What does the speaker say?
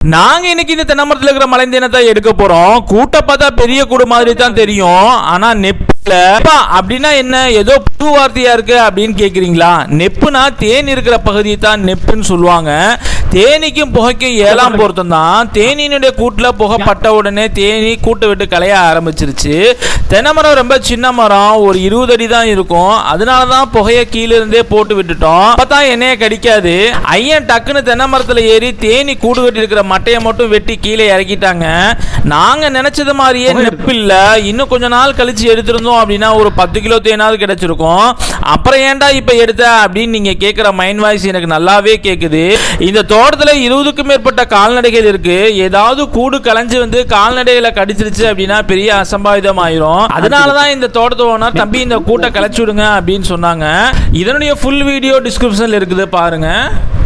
நாங்க இன்னைக்கு இந்த தென்னை மரத்துல இருக்கிற மலைந்தேனத்தை எடுக்க போறோம் கூட்ட பார்த்தா பெரிய கூடு மாதிரி தான் தெரியும் ஆனா நெப்புல அப்பா, அப்படின்னா என்ன ஏதோ புது வார்த்தையா இருக்கு அப்படின்னு கேக்குறீங்களா நெப்புனா தேன் இருக்கிற பகுதியை தான் நெப்புன்னு சொல்லுவாங்க தேனீக்கும் புகைக்கும் ஏழாம் பொருத்தம் தான் தேனியினுடைய கூட்டுல புகை பட்ட உடனே தேனி கூட்டை விட்டு கலைய ஆரம்பிச்சிருச்சு தென்னை மரம் ரொம்ப சின்ன மரம் ஒரு இருபது அடி தான் இருக்கும் அதனால தான் புகையை கீழே இருந்தே போட்டு விட்டுட்டோம் அப்பதான் என்னைய கடிக்காது ஐயன் டக்குன்னு தென்னை மரத்துல ஏறி தேனி கூடு கட்டி இருக்கிற மட்டையை மட்டும் வெட்டி கீழே இறக்கிட்டாங்க நாங்க நினைச்சது மாதிரியே நெப்பு இல்ல இன்னும் கொஞ்ச நாள் கழிச்சு எடுத்திருந்தோம் அப்படின்னா ஒரு பத்து கிலோ தேனாவது கிடைச்சிருக்கும் அப்புறம் ஏன்டா இப்ப எடுத்த அப்படின்னு நீங்க கேட்குற மைண்ட் வாய்ஸ் எனக்கு நல்லாவே கேக்குது இந்த தோட்டத்துல இருபதுக்கும் மேற்பட்ட கால்நடைகள் இருக்கு ஏதாவது கூடு கலைஞ்சு வந்து கால்நடைகளை கடிச்சிருச்சு அப்படின்னா பெரிய அசம்பாவிதம் ஆயிரும் அதனாலதான் இந்த தோட்டத்தை ஓனர் தம்பி இந்த கூட்டை கலைச்சு விடுங்க அப்படின்னு சொன்னாங்க இதனுடைய ஃபுல் வீடியோ டிஸ்கிரிப்ஷன்ல இருக்குது பாருங்க